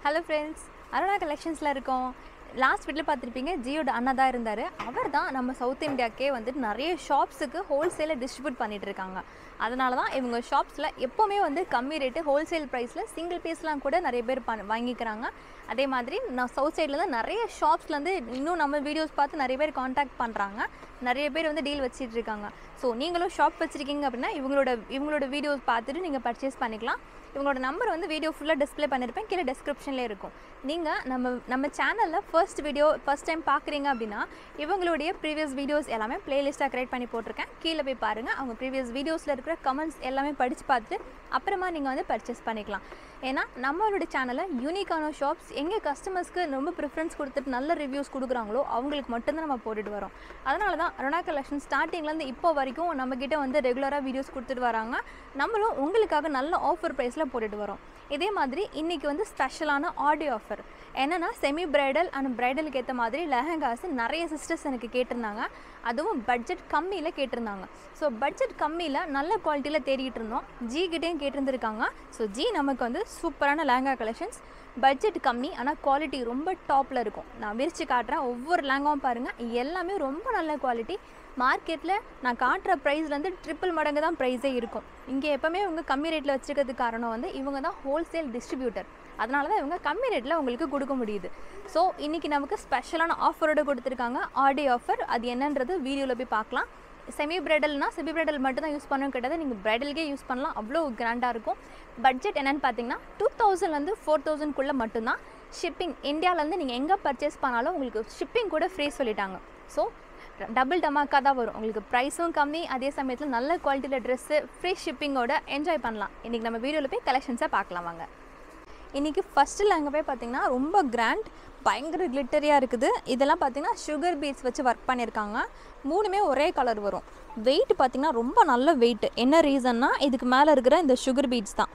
hello friends Aruna கலெக்ஷன்ஸில் இருக்கோம் last வீட்டில் பார்த்துருப்பீங்க ஜியோட அண்ணா தான் இருந்தார் அவர் தான் நம்ம சவுத் இந்தியாக்கே வந்துட்டு நிறைய ஷாப்ஸுக்கு ஹோல்சேலில் டிஸ்ட்ரிபியூட் பண்ணிட்டு இருக்காங்க அதனால தான் இவங்க ஷாப்ஸில் எப்போவுமே வந்து கம்மி ரேட்டு ஹோல்சேல் ப்ரைஸில் சிங்கிள் பீஸ்லாம் கூட நிறைய பேர் பண் வாங்கிக்கிறாங்க அதே மாதிரி நான் சவுத் சைடில் தான் நிறைய ஷாப்ஸ்லேருந்து இன்னும் நம்ம வீடியோஸ் பார்த்து நிறைய பேர் காண்டாக்ட் பண்ணுறாங்க நிறைய பேர் வந்து டீல் வச்சிட்டு இருக்காங்க ஸோ நீங்களும் ஷாப் வச்சுருக்கீங்க அப்படின்னா இவங்களோட இவங்களோட வீடியோஸ் பார்த்துட்டு நீங்கள் பர்ச்சேஸ் பண்ணிக்கலாம் இவங்களோட நம்பர் வந்து வீடியோ ஃபுல்லாக டிஸ்ப்ளே பண்ணியிருப்பேன் கீழே டிஸ்கிரிப்ஷன்லேயே இருக்கும் நீங்கள் நம்ம நம்ம சேனலில் ஃபர்ஸ்ட் வீடியோ ஃபர்ஸ்ட் டைம் பார்க்குறீங்க அப்படின்னா இவங்களுடைய ப்ரீவியஸ் வீடியோஸ் எல்லாமே பிளேலிஸ்ட்டாக க்ரியேட் பண்ணி போட்டிருக்கேன் கீழே போய் பாருங்கள் அவங்க ப்ரீவியஸ் வீடியோஸில் இருக்கிற கமெண்ட்ஸ் எல்லாமே படித்து பார்த்துட்டு அப்புறமா நீங்கள் வந்து பர்ச்சேஸ் பண்ணிக்கலாம் ஏன்னா நம்மளோட சேனலில் யூனிக்கான ஷாப்ஸ் எங்கே கஸ்டமர்ஸ்க்கு ரொம்ப ப்ரிஃபரன்ஸ் கொடுத்துட்டு நல்ல ரிவ்யூஸ் கொடுக்குறாங்களோ அவங்களுக்கு மட்டும்தான் நம்ம போட்டுட்டு வரோம் அதனால தான் அருணா கலெக்ஷன் ஸ்டார்டிங்லேருந்து இப்போ வரைக்கும் நம்மக்கிட்ட வந்து ரெகுலராக வீடியோஸ் கொடுத்துட்டு வராங்க நம்மளும் உங்களுக்காக நல்ல ஆஃபர் ப்ரைஸில் போட்டுட்டு வரோம் இதே மாதிரி இன்றைக்கி வந்து ஸ்பெஷலான ஆடியோ ஆஃபர் என்னென்னா செமி பிரைடல் அண்ட் பிரைடலுக்கு ஏற்ற மாதிரி லெஹங்காஸ் நிறைய சிஸ்டர்ஸ் எனக்கு கேட்டிருந்தாங்க அதுவும் பட்ஜெட் கம்மியில் கேட்டிருந்தாங்க ஸோ பட்ஜெட் கம்மியில் நல்ல குவாலிட்டியில் தேடிட்டு இருந்தோம் ஜி கிட்டேயும் கேட்டிருந்துருக்காங்க ஸோ ஜி நமக்கு வந்து சூப்பரான லெஹங்கா கலெக்ஷன்ஸ் பட்ஜெட் கம்மி ஆனால் குவாலிட்டி ரொம்ப டாப்பில் இருக்கும் நான் விரித்து காட்டுறேன் ஒவ்வொரு லேங்காவும் பாருங்கள் எல்லாமே ரொம்ப நல்ல குவாலிட்டி மார்க்கெட்டில் நான் காட்டுற ப்ரைஸ்லேருந்து ட்ரிபிள் மடங்கு தான் ப்ரைஸே இருக்கும் இங்கே எப்போவுமே இவங்க கம்மி ரேட்டில் வச்சுருக்கிறதுக்கு காரணம் வந்து இவங்க தான் ஹோல்சேல் டிஸ்ட்ரிபியூட்டர் அதனால தான் இவங்க கம்மி ரேட்டில் உங்களுக்கு கொடுக்க முடியுது ஸோ இன்றைக்கி நமக்கு ஸ்பெஷலான ஆஃபரோடு கொடுத்துருக்காங்க ஆடி ஆஃபர் அது என்னன்றது வீடியோவில் போய் பார்க்கலாம் செமி பிரைடல்னா செமி பிரைடல் மட்டும் தான் யூஸ் பண்ணணும் கிடையாது நீங்கள் பிரைடலுக்கே யூஸ் பண்ணலாம் அவ்வளோ கிராண்டாக இருக்கும் பட்ஜெட் என்னென்னு பார்த்தீங்கன்னா டூ தௌசண்ட்லேருந்து ஃபோர் தௌசண்ட்குள்ளே மட்டும்தான் ஷிப்பிங் இந்தியாவிலேருந்து நீங்கள் எங்கே பர்ச்சேஸ் பண்ணாலும் உங்களுக்கு ஷிப்பிங் கூட ஃப்ரீ சொல்லிட்டாங்க ஸோ டபுள் டமாக்கா தான் வரும் உங்களுக்கு ப்ரைஸும் கம்மி அதே சமயத்தில் நல்ல குவாலிட்டியில் ட்ரெஸ்ஸு ஃப்ரீ ஷிப்பிங்கோட என்ஜாய் பண்ணலாம் இன்றைக்கி நம்ம வீடியோவில் போய் கலெக்ஷன்ஸை பார்க்கலாம் வாங்க இன்றைக்கி ஃபஸ்ட்டு லேங்க போய் பார்த்திங்கன்னா ரொம்ப கிராண்ட் பயங்கர கிளிட்டரியாக இருக்குது இதெல்லாம் பார்த்திங்கன்னா சுகர் பீட்ஸ் வச்சு ஒர்க் பண்ணியிருக்காங்க மூணுமே ஒரே கலர் வரும் வெயிட் பார்த்திங்கன்னா ரொம்ப நல்ல வெயிட் என்ன ரீசன்னா இதுக்கு மேலே இருக்கிற இந்த சுகர் பீட்ஸ் தான்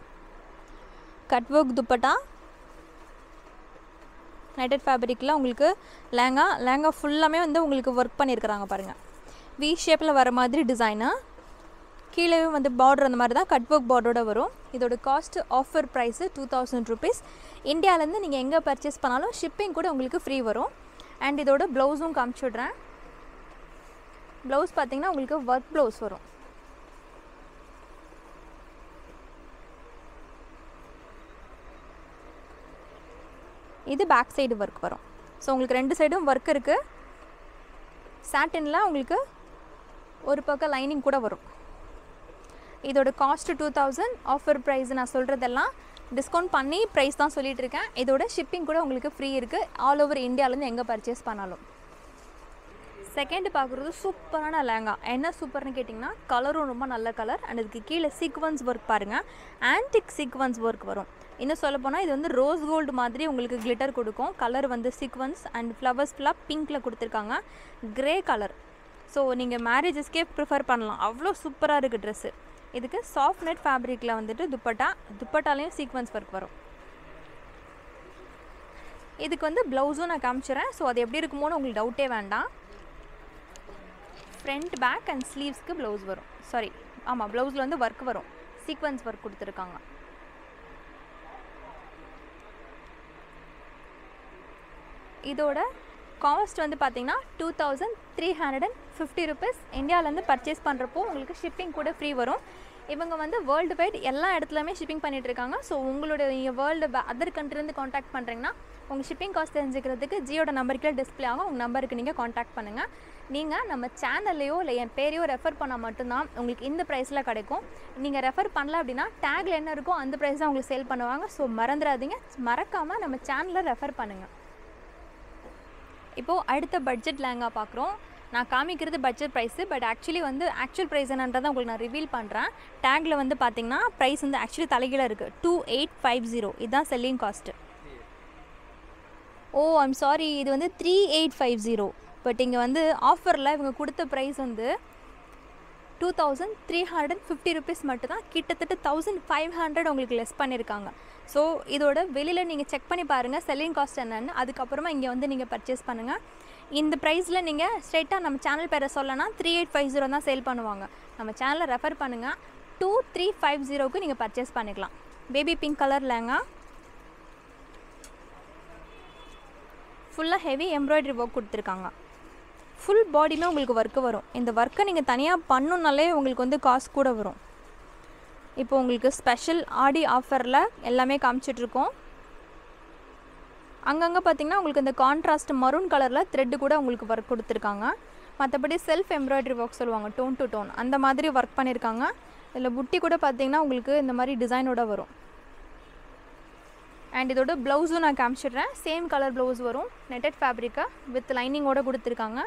கட் ஒர்க் துப்பட்டா நைட்டட் ஃபேப்ரிக்கில் உங்களுக்கு லேங்கா லேங்கா ஃபுல்லாமே வந்து உங்களுக்கு ஒர்க் பண்ணியிருக்கிறாங்க பாருங்கள் வி ஷேப்பில் வர மாதிரி டிசைனு கீழே வந்து பார்டர் அந்த மாதிரி தான் கட் ஒர்க் பார்டரோட வரும் இதோட cost offer price two thousand rupees இந்தியாவிலேருந்து நீங்கள் எங்கே பர்ச்சேஸ் பண்ணாலும் ஷிப்பிங் கூட உங்களுக்கு ஃப்ரீ வரும் அண்ட் இதோட ப்ளவுஸும் காமிச்சுட்றேன் ப்ளவுஸ் பார்த்தீங்கன்னா உங்களுக்கு ஒர்க் ப்ளவுஸ் வரும் இது பேக் சைடு ஒர்க் வரும் ஸோ உங்களுக்கு ரெண்டு சைடும் ஒர்க் இருக்குது சாட்டினில் உங்களுக்கு ஒரு பக்கம் லைனிங் கூட வரும் இதோட cost two thousand offer price நான் சொல்கிறதெல்லாம் டிஸ்கவுண்ட் பண்ணி ப்ரைஸ் தான் சொல்லிட்டு இருக்கேன் இதோட ஷிப்பிங் கூட உங்களுக்கு ஃப்ரீ இருக்குது ஆல் ஓவர் இந்தியாவிலேருந்து எங்கே பர்ச்சேஸ் பண்ணாலும் செகண்ட் பார்க்குறது சூப்பரான லேங்கா என்ன சூப்பர்னு கேட்டிங்கன்னா கலரும் ரொம்ப நல்ல கலர் அண்ட் இதுக்கு கீழே சீக்வன்ஸ் ஒர்க் பாருங்கள் ஆன்டிக் சீக்வன்ஸ் ஒர்க் வரும் இன்னும் சொல்ல போனால் இது வந்து ரோஸ் கோல்டு மாதிரி உங்களுக்கு கிளிட்டர் கொடுக்கும் கலர் வந்து சீக்வன்ஸ் அண்ட் ஃப்ளவர்ஸ் ஃபுல்லாக பிங்க்கில் கொடுத்துருக்காங்க க்ரே கலர் ஸோ நீங்கள் மேரேஜஸ்க்கே ப்ரிஃபர் பண்ணலாம் அவ்வளோ சூப்பராக இருக்குது ட்ரெஸ்ஸு இதுக்கு சாஃப்ட் நெட் ஃபேப்ரிக்கில் வந்துட்டு துப்பட்டா துப்பட்டாலையும் சீக்வன்ஸ் ஒர்க் வரும் இதுக்கு வந்து ப்ளவுஸும் நான் காமிச்சிடுறேன் ஸோ அது எப்படி இருக்குமோன்னு உங்களுக்கு டவுட்டே வேண்டாம் ஃப்ரண்ட் பேக் அண்ட் ஸ்லீவ்ஸ்க்கு ப்ளவுஸ் வரும் சாரி ஆமாம் ப்ளவுஸில் வந்து ஒர்க் வரும் சீக்வன்ஸ் ஒர்க் கொடுத்துருக்காங்க இதோட காஸ்ட் வந்து பார்த்தீங்கன்னா two thousand three hundred and fifty rupees இந்தியாவிலேருந்து பர்ச்சேஸ் பண்ணுறப்போ உங்களுக்கு ஷிப்பிங் கூட ஃப்ரீ வரும் இவங்க வந்து வேர்ல்டு வைட் எல்லா இடத்துலையுமே ஷிப்பிங் பண்ணிகிட்டு இருக்காங்க ஸோ உங்களோட நீங்கள் வேர்ல்டு அதர் கண்ட்ரிலேருந்து காண்டாக்ட் பண்ணுறீங்கன்னா உங்கள் ஷிப்பிங் காஸ்ட் தெரிஞ்சுக்கிறதுக்கு ஜியோட நம்பருக்கு டிஸ்பிளே ஆகும் உங்கள் நம்பருக்கு நீங்கள் காண்டாக்ட் பண்ணுங்கள் நீங்கள் நம்ம சேனல்லையோ இல்லை என் பேரையோ ரெஃபர் பண்ணால் மட்டும்தான் உங்களுக்கு இந்த ப்ரைஸில் கிடைக்கும் நீங்கள் ரெஃபர் பண்ணல அப்படின்னா டேக்கில் என்ன இருக்கோ அந்த ப்ரைஸ் தான் உங்களுக்கு சேல் பண்ணுவாங்க ஸோ மறந்துடாதீங்க மறக்காமல் நம்ம சேனலில் ரெஃபர் பண்ணுங்கள் இப்போது அடுத்த பட்ஜெட் லேங்கா பார்க்குறோம் நான் காமிக்கிறது பட்ஜெட் ப்ரைஸு பட் ஆக்சுவலி வந்து ஆக்சுவல் ப்ரைஸ் என்னன்றதை உங்களுக்கு நான் ரிவீல் பண்ணுறேன் டேக்கில் வந்து பார்த்தீங்கன்னா ப்ரைஸ் வந்து ஆக்சுவலி தலைகீழ இருக்குது டூ எயிட் ஃபைவ் ஜீரோ இதுதான் selling cost oh I'm sorry இது வந்து three eight five zero but இங்கே வந்து ஆஃபரில் இவங்க கொடுத்த ப்ரைஸ் வந்து two thousand three hundred fifty rupees மட்டும் தான் கிட்டத்தட்ட தௌசண்ட் ஃபைவ் ஹண்ட்ரட் உங்களுக்கு லெஸ் பண்ணியிருக்காங்க ஸோ இதோட வெளியில் நீங்கள் செக் பண்ணி பாருங்கள் செல்லிங் காஸ்ட் என்னென்னு அதுக்கப்புறமா இங்கே வந்து நீங்கள் பர்ச்சேஸ் பண்ணுங்கள் இந்த ப்ரைஸில் நீங்கள் ஸ்ட்ரைட்டாக நம்ம சேனல் பேரை சொல்லனா த்ரீ எயிட் ஃபைவ் ஜீரோ தான் சேல் பண்ணுவாங்க நம்ம சேனலை ரெஃபர் பண்ணுங்கள் டூ த்ரீ ஃபைவ் ஜீரோக்கு நீங்கள் பர்ச்சேஸ் பண்ணிக்கலாம் பேபி பிங்க் கலர் லேங்கா ஃபுல்லாக ஹெவி எம்ப்ராய்டரி ஒர்க் கொடுத்துருக்காங்க ஃபுல் பாடியுமே உங்களுக்கு ஒர்க்கு வரும் இந்த ஒர்க்கை நீங்கள் தனியாக பண்ணுனாலே உங்களுக்கு வந்து காசு கூட வரும் இப்போ உங்களுக்கு ஸ்பெஷல் ஆடி ஆஃபரில் எல்லாமே காமிச்சிட்ருக்கோம் அங்கங்கே பார்த்தீங்கன்னா உங்களுக்கு இந்த கான்ட்ராஸ்ட் மரூன் கலரில் த்ரெட்டு கூட உங்களுக்கு ஒர்க் கொடுத்துருக்காங்க மற்றபடி செல்ஃப் எம்ப்ராய்டரி ஒர்க் சொல்லுவாங்க டோன் டு டோன் அந்த மாதிரி ஒர்க் பண்ணியிருக்காங்க இதில் புட்டி கூட பார்த்தீங்கன்னா உங்களுக்கு இந்த மாதிரி டிசைனோட வரும் அண்ட் இதோட ப்ளவுஸும் நான் காமிச்சிடுறேன் சேம் கலர் ப்ளவுஸ் வரும் நெட்டட் ஃபேப்ரிக்கை வித் லைனிங்கோட கொடுத்துருக்காங்க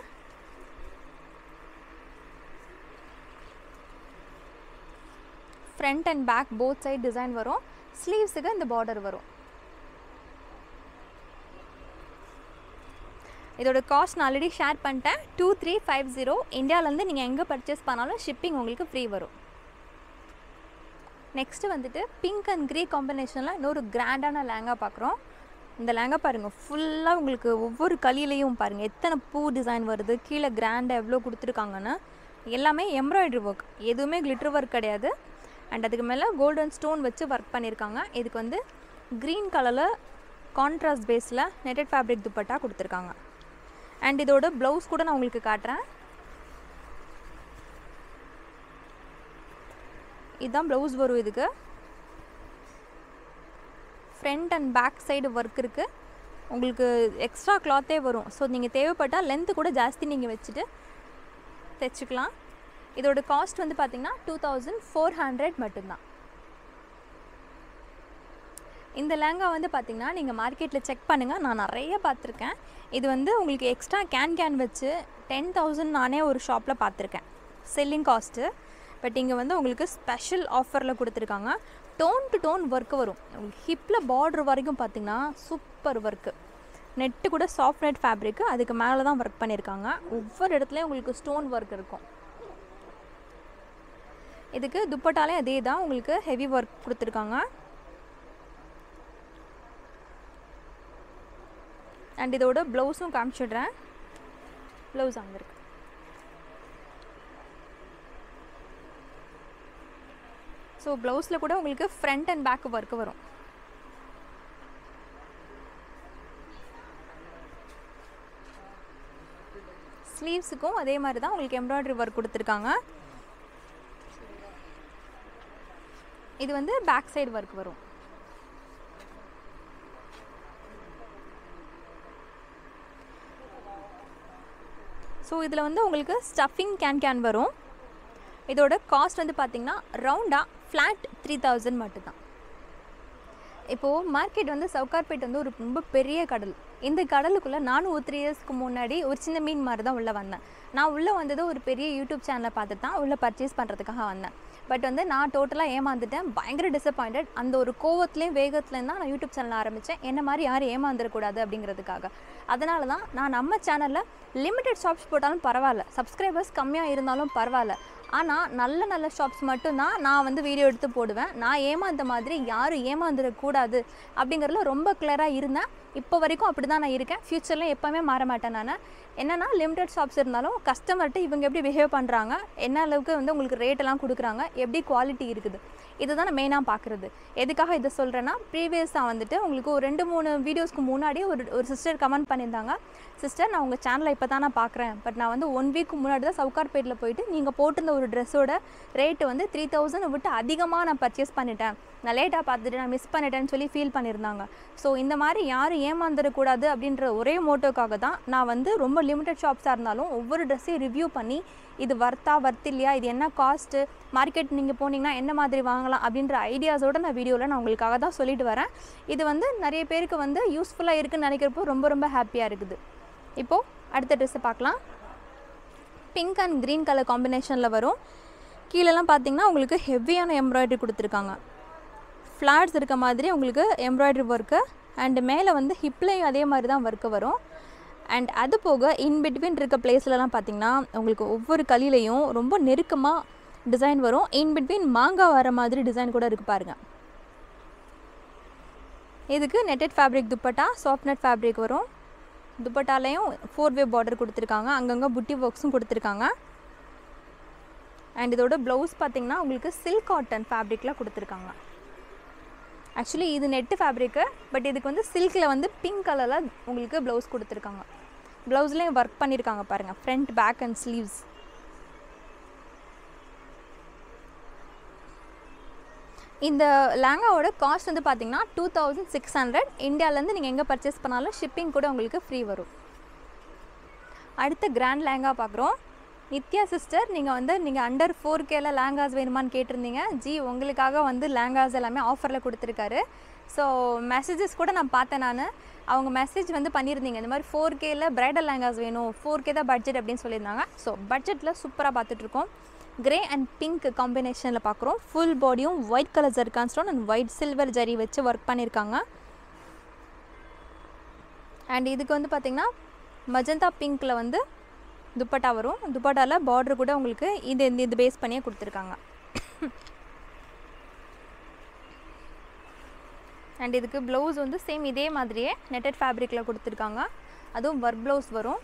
front and back both side design வரும் ஸ்லீவ்ஸுக்கு இந்த பார்டர் வரும் இதோட காஸ்ட் நான் ஆல்ரெடி ஷேர் பண்ணிட்டேன் டூ த்ரீ ஃபைவ் ஜீரோ இந்தியாவிலேருந்து நீங்கள் எங்கே பர்ச்சேஸ் பண்ணாலும் ஷிப்பிங் உங்களுக்கு ஃப்ரீ வரும் நெக்ஸ்ட்டு வந்துட்டு பிங்க் அண்ட் க்ரே காம்பினேஷனில் இன்னொரு கிராண்டான லேங்கா பார்க்குறோம் இந்த லேங்கா பாருங்கள் ஃபுல்லாக உங்களுக்கு ஒவ்வொரு களியிலையும் பாருங்கள் எத்தனை பூ டிசைன் வருது கீழே கிராண்டாக எவ்வளோ கொடுத்துருக்காங்கன்னு எல்லாமே எம்ப்ராய்டரி ஒர்க் எதுவுமே கிளிட்டர் ஒர்க் கிடையாது அண்ட் அதுக்கு மேலே கோல்டன் ஸ்டோன் வச்சு ஒர்க் பண்ணியிருக்காங்க இதுக்கு வந்து க்ரீன் கலரில் கான்ட்ராஸ்ட் பேஸில் நெட்டட் ஃபேப்ரிக் துப்பட்டா கொடுத்துருக்காங்க அண்ட் இதோட ப்ளவுஸ் கூட நான் உங்களுக்கு காட்டுறேன் இதுதான் ப்ளவுஸ் வரும் இதுக்கு front and back side work இருக்குது உங்களுக்கு எக்ஸ்ட்ரா கிளாத்தே வரும் ஸோ நீங்கள் தேவைப்பட்டால் லென்த்து கூட ஜாஸ்தி நீங்கள் வச்சுட்டு தைச்சிக்கலாம் இதோட காஸ்ட் வந்து பார்த்திங்கன்னா டூ தௌசண்ட் ஃபோர் ஹண்ட்ரட் மட்டும்தான் இந்த லேங்கா வந்து பார்த்திங்கன்னா நீங்கள் மார்க்கெட்டில் செக் பண்ணுங்கள் நான் நிறைய பார்த்துருக்கேன் இது வந்து உங்களுக்கு எக்ஸ்ட்ரா கேன் கேன் வச்சு டென் தௌசண்ட் நானே ஒரு ஷாப்பில் பார்த்துருக்கேன் செல்லிங் காஸ்ட்டு பட் இங்கே வந்து உங்களுக்கு ஸ்பெஷல் ஆஃபரில் கொடுத்துருக்காங்க டோன் டு டோன் ஒர்க்கு வரும் உங்களுக்கு ஹிப்பில் பார்டர் வரைக்கும் பார்த்திங்கன்னா சூப்பர் ஒர்க்கு நெட்டு கூட சாஃப்ட் நெட் ஃபேப்ரிக்கு அதுக்கு மேலே தான் ஒர்க் பண்ணியிருக்காங்க ஒவ்வொரு இடத்துலையும் உங்களுக்கு ஸ்டோன் ஒர்க் இருக்கும் இதுக்கு துப்பட்டாலே அதே தான் உங்களுக்கு ஹெவி ஒர்க் கொடுத்துருக்காங்க அண்ட் இதோட ப்ளவுஸும் காமிச்சிடுறேன் ப்ளவுஸ் அங்கே இருக்கு ஸோ ப்ளவுஸில் கூட உங்களுக்கு ஃப்ரண்ட் அண்ட் பேக் ஒர்க்கு வரும் ஸ்லீவ்ஸுக்கும் அதே மாதிரி தான் உங்களுக்கு எம்ப்ராய்டரி ஒர்க் கொடுத்துருக்காங்க இது வந்து பேக் சைடு ஒர்க் வரும் ஸோ இதில் வந்து உங்களுக்கு ஸ்டஃபிங் கேன் கேன் வரும் இதோட காஸ்ட் வந்து பார்த்திங்கன்னா ரவுண்டாக ஃப்ளாட் த்ரீ தௌசண்ட் மட்டும்தான் இப்போது மார்க்கெட் வந்து சவுகார்பேட் வந்து ஒரு ரொம்ப பெரிய கடல் இந்த கடலுக்குள்ளே நானும் ஒரு த்ரீ இயர்ஸ்க்கு முன்னாடி ஒரு சின்ன மீன் மாதிரி தான் உள்ளே வந்தேன் நான் உள்ளே வந்தது ஒரு பெரிய யூடியூப் சேனலை பார்த்து தான் உள்ளே பர்ச்சேஸ் பண்ணுறதுக்காக வந்தேன் பட் வந்து நான் டோட்டலாக ஏமாந்துட்டேன் பயங்கர டிசப்பாயிண்டட் அந்த ஒரு கோவத்துலேயும் வேகத்துலேயும் தான் நான் யூடியூப் சேனல் ஆரம்பித்தேன் என்ன மாதிரி யாரும் ஏமாந்துடக்கூடாது அப்படிங்கிறதுக்காக அதனால தான் நான் நம்ம சேனலில் லிமிடெட் ஷாப்ஸ் போட்டாலும் பரவாயில்ல சப்ஸ்கிரைபர்ஸ் கம்மியாக இருந்தாலும் பரவாயில்ல ஆனால் நல்ல நல்ல ஷாப்ஸ் மட்டும்தான் நான் வந்து வீடியோ எடுத்து போடுவேன் நான் ஏமாந்த மாதிரி யாரும் ஏமாந்துடக்கூடாது அப்படிங்கிறதுல ரொம்ப கிளியராக இருந்தேன் இப்போ வரைக்கும் அப்படி தான் நான் இருக்கேன் ஃப்யூச்சரில் எப்போவுமே மாற மாட்டேன் நான் என்னென்னா லிமிடெட் ஷாப்ஸ் இருந்தாலும் கஸ்டமர்கிட்ட இவங்க எப்படி பிஹேவ் பண்ணுறாங்க என்ன அளவுக்கு வந்து உங்களுக்கு ரேட்டெல்லாம் கொடுக்குறாங்க எப்படி குவாலிட்டி இருக்குது இதுதான் நான் மெயினாக பார்க்குறது எதுக்காக இதை சொல்கிறேன்னா ப்ரீவியஸாக வந்துட்டு உங்களுக்கு ஒரு ரெண்டு மூணு வீடியோஸ்க்கு முன்னாடி ஒரு ஒரு சிஸ்டர் கமெண்ட் பண்ணியிருந்தாங்க சிஸ்டர் நான் உங்கள் சேனலை இப்போ தான் நான் பார்க்குறேன் பட் நான் வந்து ஒன் வீக் முன்னாடி தான் சவுகார்பேட்டில் போயிட்டு நீங்கள் போட்டிருந்த ஒரு ட்ரெஸ்ஸோட ரேட்டு வந்து த்ரீ தௌசண்ட் விட்டு அதிகமாக நான் பர்ச்சேஸ் பண்ணிட்டேன் நான் லேட்டாக பார்த்துட்டு நான் மிஸ் பண்ணிட்டேன்னு சொல்லி ஃபீல் பண்ணியிருந்தாங்க ஸோ இந்த மாதிரி யாரும் ஏமாந்துடக்கூடாது அப்படின்ற ஒரே மோட்டோக்காக தான் நான் வந்து ரொம்ப லிமிட்டட் ஷாப்ஸாக இருந்தாலும் ஒவ்வொரு ட்ரெஸ்ஸையும் ரிவ்யூ பண்ணி இது வர்த்தா வர்த் இல்லையா இது என்ன காஸ்ட்டு மார்க்கெட் நீங்கள் போனீங்கன்னா என்ன மாதிரி வாங்கலாம் அப்படின்ற ஐடியாஸோடு நான் வீடியோவில் நான் உங்களுக்காக தான் சொல்லிட்டு வரேன் இது வந்து நிறைய பேருக்கு வந்து யூஸ்ஃபுல்லாக இருக்குன்னு நினைக்கிறப்போ ரொம்ப ரொம்ப ஹாப்பியாக இருக்குது இப்போது அடுத்த ட்ரெஸ்ஸை பார்க்கலாம் பிங்க் அண்ட் க்ரீன் கலர் காம்பினேஷனில் வரும் கீழெல்லாம் பார்த்தீங்கன்னா உங்களுக்கு ஹெவியான எம்ப்ராய்டரி கொடுத்துருக்காங்க ஃப்ளாட்ஸ் இருக்க மாதிரி உங்களுக்கு எம்ப்ராய்டரி ஒர்க்கு அண்டு மேலே வந்து ஹிப்லேயும் அதே மாதிரி தான் ஒர்க்கு வரும் அண்ட் அது போக இன் பிட்வீன் இருக்க பிளேஸ்லலாம் பார்த்தீங்கன்னா உங்களுக்கு ஒவ்வொரு களிலையும் ரொம்ப நெருக்கமாக டிசைன் வரும் இன் பிட்வீன் மாங்காய் வர மாதிரி டிசைன் கூட இருக்குது பாருங்கள் இதுக்கு netted fabric dupatta soft net fabric வரும் துப்பட்டாலையும் ஃபோர் வே பார்டர் கொடுத்துருக்காங்க அங்கங்கே புட்டி ஒர்க்ஸும் கொடுத்துருக்காங்க அண்ட் இதோட ப்ளவுஸ் பார்த்தீங்கன்னா உங்களுக்கு சில்க் காட்டன் ஃபேப்ரிக்கில் கொடுத்துருக்காங்க ஆக்சுவலி இது நெட்டு ஃபேப்ரிக்கு பட் இதுக்கு வந்து சில்கில் வந்து பிங்க் கலரில் உங்களுக்கு ப்ளவுஸ் கொடுத்துருக்காங்க ப்ளவுஸ்லேயும் ஒர்க் பண்ணியிருக்காங்க பாருங்கள் ஃப்ரண்ட் பேக் அண்ட் ஸ்லீவ்ஸ் இந்த லேங்காவோட காஸ்ட் வந்து பார்த்தீங்கன்னா டூ தௌசண்ட் சிக்ஸ் ஹண்ட்ரட் இந்தியாவிலேருந்து நீங்கள் எங்கே பர்ச்சேஸ் பண்ணாலும் ஷிப்பிங் கூட உங்களுக்கு ஃப்ரீ வரும் அடுத்த கிராண்ட் லேங்கா பார்க்குறோம் நித்யா சிஸ்டர் நீங்கள் வந்து நீங்கள் அண்டர் ஃபோர் கேல லேங்காஸ் வேணுமான்னு கேட்டிருந்தீங்க ஜி உங்களுக்காக வந்து லேங்காஸ் எல்லாமே ஆஃபரில் கொடுத்துருக்காரு ஸோ மெசேஜஸ் கூட நான் பார்த்தேன் நான் அவங்க மெசேஜ் வந்து பண்ணியிருந்தீங்க இந்த மாதிரி ஃபோர் கேல பிரைடல் லேங்காஸ் வேணும் ஃபோர் கே தான் பட்ஜெட் அப்படின்னு சொல்லியிருந்தாங்க ஸோ பட்ஜெட்டில் சூப்பராக பார்த்துட்ருக்கோம் கிரே அண்ட் பிங்க் காம்பினேஷனில் பார்க்குறோம் ஃபுல் பாடியும் white colour zircon stone and white silver zari வச்சு ஒர்க் பண்ணியிருக்காங்க அண்ட் இதுக்கு வந்து பார்த்திங்கன்னா மஜந்தா பிங்க்கில் வந்து துப்பட்டா வரும் துப்பட்டாவில் பார்டர் கூட உங்களுக்கு இது இந்த இது பேஸ் பண்ணியே கொடுத்துருக்காங்க அண்ட் இதுக்கு ப்ளவுஸ் வந்து சேம் இதே மாதிரியே நெட்டட் ஃபேப்ரிக்கில் கொடுத்துருக்காங்க அதுவும் ஒர்க் ப்ளவுஸ் வரும்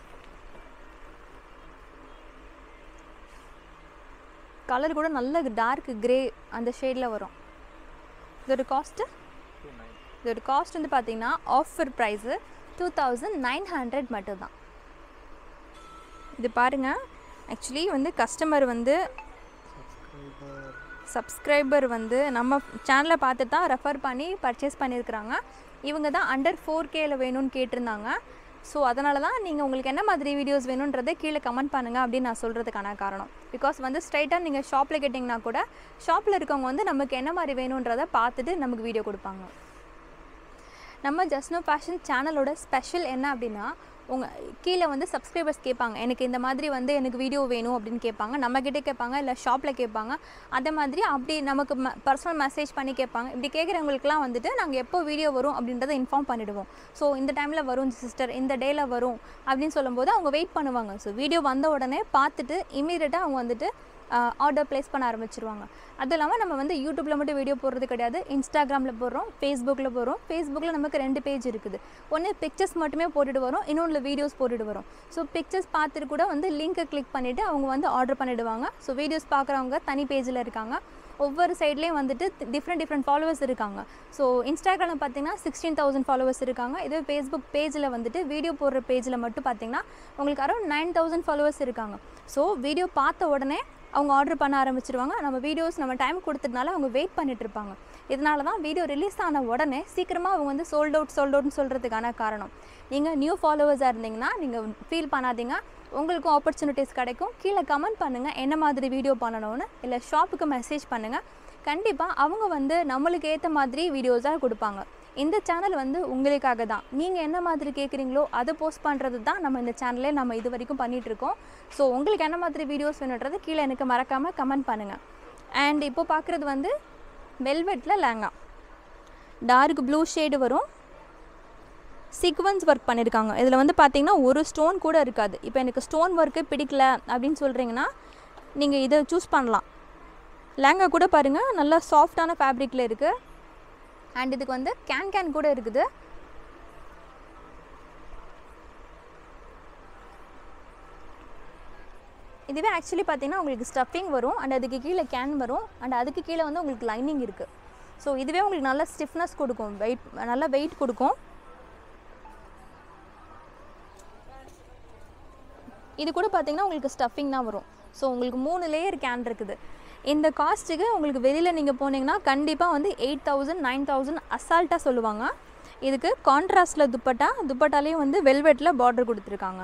கலர் கூட நல்ல டார்க் கிரே அந்த ஷேடில் வரும் இதோட காஸ்ட்டு இதோட காஸ்ட் வந்து பார்த்தீங்கன்னா offer price two thousand nine hundred மட்டும்தான் இது பாருங்கள் ஆக்சுவலி வந்து கஸ்டமர் வந்து சப்ஸ்கிரைபர் வந்து நம்ம சேனலை பார்த்து தான் ரெஃபர் பண்ணி பர்ச்சேஸ் பண்ணியிருக்கிறாங்க இவங்க தான் அண்டர் ஃபோர் கேல வேணும்னு கேட்டிருந்தாங்க ஸோ அதனால தான் நீங்கள் உங்களுக்கு என்ன மாதிரி வீடியோஸ் வேணுன்றதை கீழே கமெண்ட் பண்ணுங்கள் அப்படின்னு நான் சொல்கிறதுக்கான காரணம் பிகாஸ் வந்து ஸ்ட்ரைட்டாக நீங்கள் ஷாப்பில் கேட்டிங்கன்னா கூட ஷாப்பில் இருக்கவங்க வந்து நமக்கு என்ன மாதிரி வேணுன்றதை பார்த்துட்டு நமக்கு வீடியோ கொடுப்பாங்க நம்ம ஜஸ்னோ ஃபேஷன் சேனலோட ஸ்பெஷல் என்ன அப்படின்னா உங்கள் கீழே வந்து சப்ஸ்கிரைபர்ஸ் கேட்பாங்க எனக்கு இந்த மாதிரி வந்து எனக்கு வீடியோ வேணும் அப்படின்னு கேட்பாங்க நம்மக்கிட்டே கேட்பாங்க இல்லை ஷாப்பில் கேட்பாங்க அதே மாதிரி அப்படி நமக்கு ம பர்சனல் மெசேஜ் பண்ணி கேட்பாங்க இப்படி கேட்குறவங்களுக்குலாம் வந்துட்டு நாங்கள் எப்போ வீடியோ வரும் அப்படின்றத இன்ஃபார்ம் பண்ணிவிடுவோம் ஸோ இந்த டைமில் வரும் சிஸ்டர் இந்த டேயில் வரும் அப்படின்னு சொல்லும்போது அவங்க வெயிட் பண்ணுவாங்க ஸோ வீடியோ வந்த உடனே பார்த்துட்டு இமீடியட்டாக அவங்க வந்துட்டு ஆர்டர் ப்ளேஸ் பண்ண ஆரம்பிச்சிருவாங்க அதுவும் இல்லாமல் நம்ம வந்து யூடியூப்பில் மட்டும் வீடியோ போடுறது கிடையாது இன்ஸ்டாகிராமில் போடுறோம் ஃபேஸ்புக்கில் போடுறோம் ஃபேஸ்புக்கில் நமக்கு ரெண்டு பேஜ் இருக்குது ஒன்று பிக்சர்ஸ் மட்டுமே போட்டுட்டு வரோம் இன்னொன்று வீடியோஸ் போட்டுட்டு வரோம் ஸோ பிக்சர்ஸ் பார்த்துட்டு கூட வந்து லிங்க்கை கிளிக் பண்ணிவிட்டு அவங்க வந்து ஆர்டர் பண்ணிவிடுவாங்க ஸோ வீடியோஸ் பார்க்குறவங்க தனி பேஜில் இருக்காங்க ஒவ்வொரு சைட்லேயும் வந்துட்டு டிஃப்ரெண்ட் டிஃப்ரெண்ட் ஃபாலோவர்ஸ் இருக்காங்க ஸோ இன்ஸ்டாகிராமில் பார்த்தீங்கன்னா சிக்ஸ்டீன் தௌசண்ட் ஃபாலோவர்ஸ் இருக்காங்க இதே ஃபேஸ்புக் பேஜில் வந்துட்டு வீடியோ போடுற பேஜில் மட்டும் பார்த்தீங்கன்னா உங்களுக்கு அரௌண்ட் நைன் தௌசண்ட் ஃபாலோவர்ஸ் இருக்காங்க ஸோ வீடியோ பார்த்த உடனே அவங்க ஆர்டர் பண்ண ஆரம்பிச்சிருவாங்க நம்ம வீடியோஸ் நம்ம டைம் கொடுத்ததுனால அவங்க வெயிட் பண்ணிட்டு இருப்பாங்க இதனால தான் வீடியோ ரிலீஸ் ஆன உடனே சீக்கிரமாக அவங்க வந்து சோல்ட் அவுட் சோல்ட் அவுட்னு சொல்கிறதுக்கான காரணம் நீங்கள் நியூ ஃபாலோவர்ஸாக இருந்தீங்கன்னா நீங்கள் ஃபீல் பண்ணாதீங்க உங்களுக்கும் ஆப்பர்ச்சுனிட்டிஸ் கிடைக்கும் கீழே கமெண்ட் பண்ணுங்கள் என்ன மாதிரி வீடியோ பண்ணணும்னு இல்லை ஷாப்புக்கு மெசேஜ் பண்ணுங்கள் கண்டிப்பாக அவங்க வந்து நம்மளுக்கு ஏற்ற மாதிரி வீடியோஸாக கொடுப்பாங்க இந்த சேனல் வந்து உங்களுக்காக தான் நீங்கள் என்ன மாதிரி கேட்குறீங்களோ அதை போஸ்ட் பண்ணுறது தான் நம்ம இந்த சேனலே நம்ம இது வரைக்கும் பண்ணிகிட்ருக்கோம் ஸோ உங்களுக்கு என்ன மாதிரி வீடியோஸ் வேணுன்றது கீழே எனக்கு மறக்காமல் கமெண்ட் பண்ணுங்கள் அண்ட் இப்போ பார்க்குறது வந்து வெல்வெட்டில் லேங்கா டார்க் ப்ளூ ஷேடு வரும் சீக்வன்ஸ் ஒர்க் பண்ணியிருக்காங்க இதில் வந்து பார்த்தீங்கன்னா ஒரு ஸ்டோன் கூட இருக்காது இப்போ எனக்கு ஸ்டோன் ஒர்க்கு பிடிக்கல அப்படின்னு சொல்கிறீங்கன்னா நீங்கள் இதை சூஸ் பண்ணலாம் லேங்கா கூட பாருங்கள் நல்லா சாஃப்டான ஃபேப்ரிக்கில் இருக்குது அண்ட் இதுக்கு வந்து கேன் கேன் கூட இருக்குது இதுவே ஆக்சுவலி பார்த்தீங்கன்னா உங்களுக்கு ஸ்டஃபிங் வரும் அண்ட் அதுக்கு கீழே கேன் வரும் அண்ட் அதுக்கு கீழே வந்து உங்களுக்கு லைனிங் இருக்குது ஸோ இதுவே உங்களுக்கு நல்ல ஸ்டிஃப்னஸ் கொடுக்கும் வெயிட் நல்ல வெயிட் கொடுக்கும் இது கூட பார்த்தீங்கன்னா உங்களுக்கு ஸ்டஃபிங் தான் வரும் ஸோ உங்களுக்கு மூணு லேயர் கேன் இருக்குது இந்த காஸ்ட்டுக்கு உங்களுக்கு வெளியில் நீங்கள் போனீங்கன்னா கண்டிப்பாக வந்து எயிட் தௌசண்ட் நைன் தௌசண்ட் அசால்ட்டாக சொல்லுவாங்க இதுக்கு கான்ட்ராஸ்டில் துப்பட்டா துப்பட்டாலேயும் வந்து வெல்வெட்டில் பார்டர் கொடுத்துருக்காங்க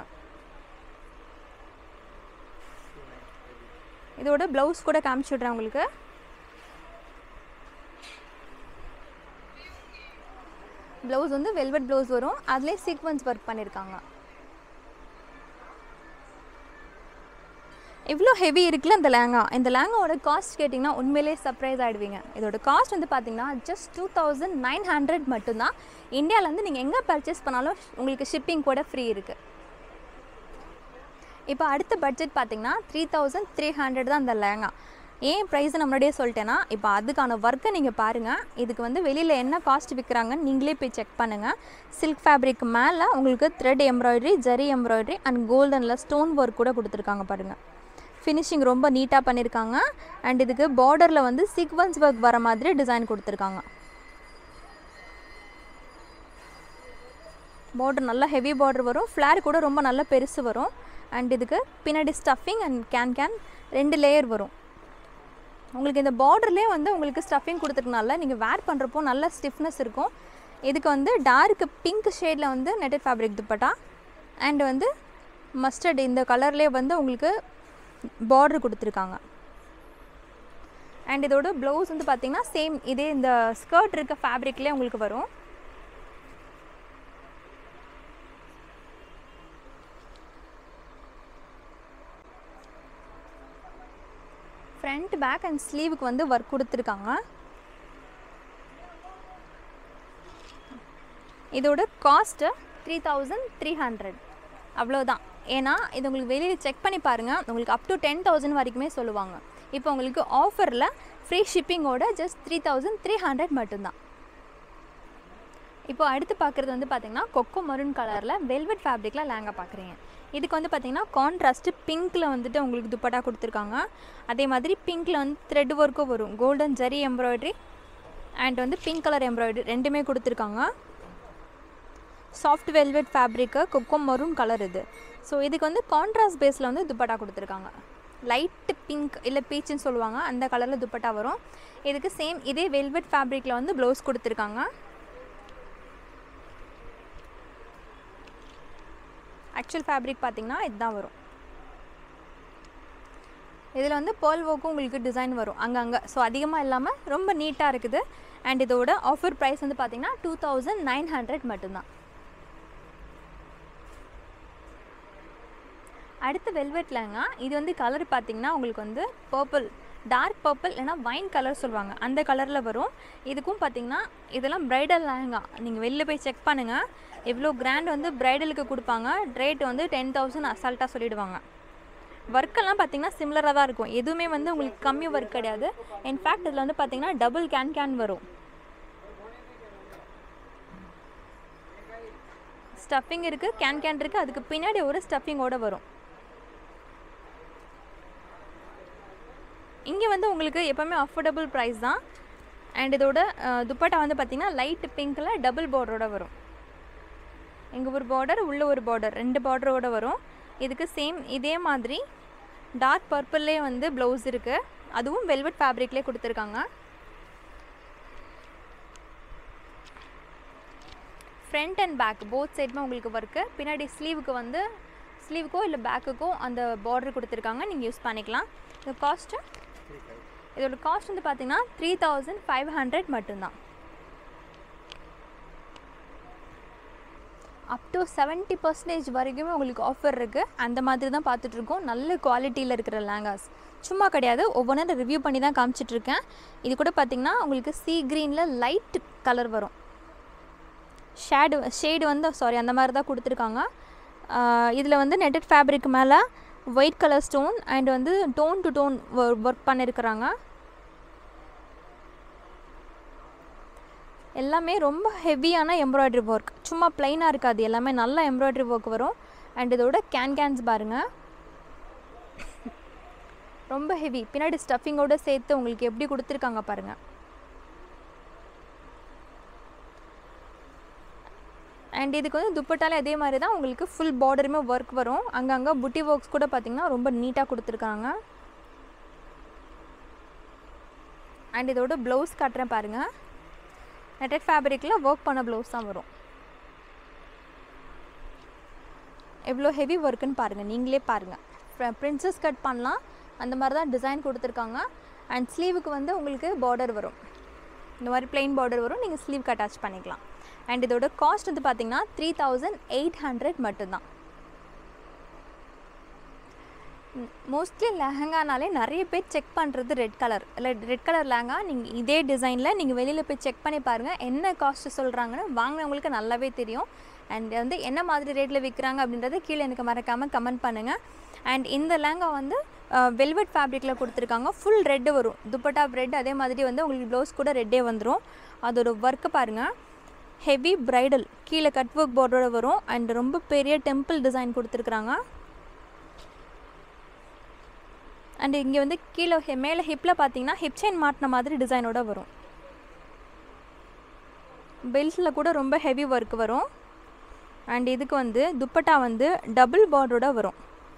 இதோட ப்ளவுஸ் கூட காமிச்சு விட்றேன் உங்களுக்கு ப்ளவுஸ் வந்து வெல்வெட் ப்ளவுஸ் வரும் அதுலேயே சீக்வன்ஸ் ஒர்க் பண்ணியிருக்காங்க இவ்வளோ ஹெவி இருக்குல்ல இந்த லேங்கா இந்த லேங்காவோட காஸ்ட் கேட்டிங்கன்னா உண்மையிலே சர்ப்ரைஸ் ஆகிடுவீங்க இதோட காஸ்ட் வந்து பார்த்தீங்கன்னா just two thousand nine hundred மட்டும்தான் இந்தியாவிலேருந்து நீங்கள் எங்கே பர்ச்சேஸ் பண்ணாலும் உங்களுக்கு ஷிப்பிங் கூட ஃப்ரீ இருக்குது இப்போ அடுத்த பட்ஜெட் பார்த்தீங்கன்னா த்ரீ தௌசண்ட் த்ரீ ஹண்ட்ரட் தான் இந்த லேங்கா ஏன் ப்ரைஸ் நான் முன்னாடியே சொல்லிட்டேன்னா இப்போ அதுக்கான ஒர்க்கை நீங்கள் பாருங்கள் இதுக்கு வந்து வெளியில் என்ன காஸ்ட் விற்கிறாங்கன்னு நீங்களே போய் செக் பண்ணுங்கள் சில்க் ஃபேப்ரிக் மேலே உங்களுக்கு thread embroidery zari embroidery and கோல்டனில் ஸ்டோன் ஒர்க் கூட கொடுத்துருக்காங்க பாருங்கள் ஃபினிஷிங் ரொம்ப நீட்டாக பண்ணியிருக்காங்க அண்ட் இதுக்கு பார்டரில் வந்து சீக்வன்ஸ் ஒர்க் வர மாதிரி டிசைன் கொடுத்துருக்காங்க பார்டர் நல்லா ஹெவி பார்டர் வரும் ஃப்ளேர் கூட ரொம்ப நல்ல பெருசு வரும் அண்ட் இதுக்கு பின்னாடி ஸ்டஃபிங் அண்ட் கேன் கேன் ரெண்டு லேயர் வரும் உங்களுக்கு இந்த பார்டர்லேயே வந்து உங்களுக்கு ஸ்டஃபிங் கொடுத்துருக்கனால நீங்கள் வேர் பண்ணுறப்போ நல்ல ஸ்டிஃப்னஸ் இருக்கும் இதுக்கு வந்து டார்க் பிங்க் ஷேடில் வந்து நெட்டட் ஃபேப்ரிக் துப்பட்டா அண்ட் வந்து மஸ்டர்ட் இந்த கலர்லேயே வந்து உங்களுக்கு பார்டர் கொடுத்துருக்காங்க அண்ட் இதோட ப்ளவுஸ் வந்து பார்த்திங்கன்னா சேம் இதே இந்த ஸ்கர்ட் இருக்க ஃபேப்ரிக்லேயே உங்களுக்கு வரும் ஃப்ரண்ட் பேக் அண்ட் ஸ்லீவுக்கு வந்து ஒர்க் கொடுத்துருக்காங்க இதோட cost three thousand three hundred அவ்வளோதான் ஏன்னா இது உங்களுக்கு வெளியில் செக் பண்ணி பாருங்கள் உங்களுக்கு அப் டு டென் தௌசண்ட் வரைக்குமே சொல்லுவாங்க இப்போ உங்களுக்கு ஆஃபரில் ஃப்ரீ ஷிப்பிங்கோட just three thousand three hundred மட்டும்தான் இப்போ அடுத்து பார்க்குறது வந்து பார்த்திங்கன்னா கொக்கோ மரூன் கலரில் வெல்வெட் ஃபேப்ரிக்கில் லேங்கா பார்க்குறீங்க இதுக்கு வந்து பார்த்திங்கன்னா கான்ட்ராஸ்ட்டு பிங்க்கில் வந்துட்டு உங்களுக்கு துப்பட்டா கொடுத்துருக்காங்க அதே மாதிரி பிங்க்கில் வந்து த்ரெட் ஒர்க்கும் வரும் கோல்டன் ஜரி எம்ப்ராய்டரி அண்ட் வந்து பிங்க் கலர் எம்ப்ராய்டரி ரெண்டுமே கொடுத்துருக்காங்க soft velvet fabric cocoa maroon colour இது ஸோ இதுக்கு வந்து கான்ட்ராஸ்ட் பேஸில் வந்து துப்பட்டா கொடுத்துருக்காங்க லைட்டு பிங்க் இல்லை பீச்சுன்னு சொல்லுவாங்க அந்த கலரில் துப்பட்டா வரும் இதுக்கு சேம் இதே வெல்வெட் ஃபேப்ரிக்கில் வந்து ப்ளவுஸ் கொடுத்துருக்காங்க ஆக்சுவல் ஃபேப்ரிக் பார்த்திங்கன்னா இதுதான் வரும் இதில் வந்து பேர்ல் ஒர்க்கும் உங்களுக்கு டிசைன் வரும் அங்கங்கே ஸோ அதிகமாக இல்லாமல் ரொம்ப நீட்டாக இருக்குது அண்ட் இதோட ஆஃபர் ப்ரைஸ் வந்து பார்த்திங்கன்னா டூ தௌசண்ட் நைன் ஹண்ட்ரட் மட்டும்தான் அடுத்து வெல்வெட் லெஹங்கா இது வந்து கலர் பார்த்திங்கன்னா உங்களுக்கு வந்து பர்பிள் டார்க் பர்பிள் இல்லைனா வைன் கலர் சொல்லுவாங்க அந்த கலரில் வரும் இதுக்கும் பார்த்திங்கன்னா இதெல்லாம் ப்ரைடல் லெஹங்கா நீங்கள் வெளில போய் செக் பண்ணுங்கள் எவ்வளோ கிராண்ட் வந்து ப்ரைடலுக்கு கொடுப்பாங்க ரேட் வந்து டென் தௌசண்ட் அசால்ட்டாக சொல்லிடுவாங்க ஒர்க்கெல்லாம் பார்த்திங்கன்னா சிமிலராக தான் இருக்கும் எதுவுமே வந்து உங்களுக்கு கம்மி ஒர்க் கிடையாது இன்ஃபேக்ட் இதில் வந்து பார்த்திங்கன்னா டபுள் கேன் கேன் வரும் ஸ்டஃபிங் இருக்குது கேன் கேன் இருக்குது அதுக்கு பின்னாடி ஒரு ஸ்டஃபிங்கோடு வரும் இங்கே வந்து உங்களுக்கு எப்போவுமே அஃபோர்டபுள் ப்ரைஸ் தான் அண்ட் இதோட துப்பட்டா வந்து பார்த்திங்கன்னா லைட் பிங்க்கில் டபுள் பார்டரோட வரும் இங்கே ஒரு பார்டர் உள்ளே ஒரு பார்டர் ரெண்டு பார்டரோட வரும் இதுக்கு சேம் இதே மாதிரி டார்க் பர்பிள்லே வந்து ப்ளவுஸ் இருக்குது அதுவும் வெல்வெட் ஃபேப்ரிக்லேயே கொடுத்துருக்காங்க ஃப்ரண்ட் அண்ட் பேக் போத் சைடுமே உங்களுக்கு ஒர்க்கு பின்னாடி ஸ்லீவுக்கு வந்து ஸ்லீவுக்கோ இல்லை பேக்குக்கோ அந்த பார்டர் கொடுத்துருக்காங்க நீங்கள் யூஸ் பண்ணிக்கலாம் இந்த காஸ்ட்டு இதோட காஸ்ட் வந்து பார்த்தீங்கன்னா த்ரீ தௌசண்ட் ஃபைவ் ஹண்ட்ரட் மட்டும்தான் அப் டு செவன்ட்டி பர்சன்டேஜ் வரைக்குமே உங்களுக்கு ஆஃபர் இருக்குது அந்த மாதிரி தான் பார்த்துட்ருக்கோம் நல்ல குவாலிட்டியில் இருக்கிற லேங்காஸ் சும்மா கிடையாது ஒவ்வொன்றும் ரிவ்யூ பண்ணி தான் காமிச்சிட்ருக்கேன் இது கூட பார்த்திங்கன்னா உங்களுக்கு சீ க்ரீனில் லைட் கலர் வரும் ஷேடு ஷேடு வந்து சாரி அந்த மாதிரி தான் கொடுத்துருக்காங்க இதில் வந்து நெட்டட் ஃபேப்ரிக் மேலே ஒயிட் கலர் ஸ்டோன் அண்ட் வந்து டோன் டு டோன் ஒர்க் பண்ணியிருக்கிறாங்க எல்லாமே ரொம்ப ஹெவியான எம்ப்ராய்டரி ஒர்க் சும்மா ப்ளைனாக இருக்காது எல்லாமே நல்ல எம்ப்ராய்டரி ஒர்க் வரும் அண்ட் இதோட கேன் கேன்ஸ் பாருங்கள் ரொம்ப ஹெவி பின்னாடி ஸ்டஃபிங்கோடு சேர்த்து உங்களுக்கு எப்படி கொடுத்துருக்காங்க பாருங்கள் அண்ட் இதுக்கு வந்து துப்பட்டாலே அதே மாதிரி தான் உங்களுக்கு ஃபுல் பார்டருமே ஒர்க் வரும் அங்கங்கே புட்டி ஒர்க்ஸ் கூட பார்த்திங்கன்னா ரொம்ப நீட்டாக கொடுத்துருக்காங்க அண்ட் இதோட ப்ளவுஸ் காட்டுறேன் பாருங்கள் நெட்டட் ஃபேப்ரிக்கில் ஒர்க் பண்ண ப்ளவுஸ் தான் வரும் எவ்வளோ ஹெவி ஒர்க்குன்னு பாருங்கள் நீங்களே பாருங்கள் ப்ரின்சஸ் கட் பண்ணலாம் அந்த மாதிரி தான் டிசைன் கொடுத்துருக்காங்க அண்ட் ஸ்லீவுக்கு வந்து உங்களுக்கு பார்டர் வரும் இந்த மாதிரி பிளெயின் பார்டர் வரும் நீங்கள் ஸ்லீவ்க்கு அட்டாச் பண்ணிக்கலாம் அண்ட் இதோட காஸ்ட் வந்து பார்த்தீங்கன்னா த்ரீ தௌசண்ட் எயிட் ஹண்ட்ரட் மட்டும்தான் மோஸ்ட்லி லெஹங்கானாலே நிறைய பேர் செக் பண்ணுறது ரெட் கலர் இல்லை ரெட் கலர் லெஹங்கா நீங்கள் இதே டிசைனில் நீங்கள் வெளியில் போய் செக் பண்ணி பாருங்கள் என்ன காஸ்ட்டு சொல்கிறாங்கன்னு வாங்கினவங்களுக்கு நல்லாவே தெரியும் அண்ட் வந்து என்ன மாதிரி ரேட்டில் விற்கிறாங்க அப்படின்றத கீழே எனக்கு மறக்காமல் கமெண்ட் பண்ணுங்கள் அண்ட் இந்த லெஹங்கா வந்து வெல்வெட் ஃபேப்ரிக்கில் கொடுத்துருக்காங்க ஃபுல் ரெட்டு வரும் துப்பட்டா ரெட் அதே மாதிரி வந்து உங்களுக்கு ப்ளவுஸ் கூட ரெட்டே வந்துடும் அதோட ஒர்க்கு பாருங்கள் ஹெவி ப்ரைடல் கீழே கட் ஒர்க் பார்டரோட வரும் அண்ட் ரொம்ப பெரிய டெம்பிள் டிசைன் கொடுத்துருக்குறாங்க அண்ட் இங்கே வந்து கீழே ஹெ மேலே ஹிப்பில் பார்த்தீங்கன்னா ஹிப் செயின் மாட்டின மாதிரி டிசைனோட வரும் பெல்ட்டில் கூட ரொம்ப ஹெவி ஒர்க் வரும் அண்ட் இதுக்கு வந்து துப்பட்டா வந்து டபுள் பார்டரோட வரும்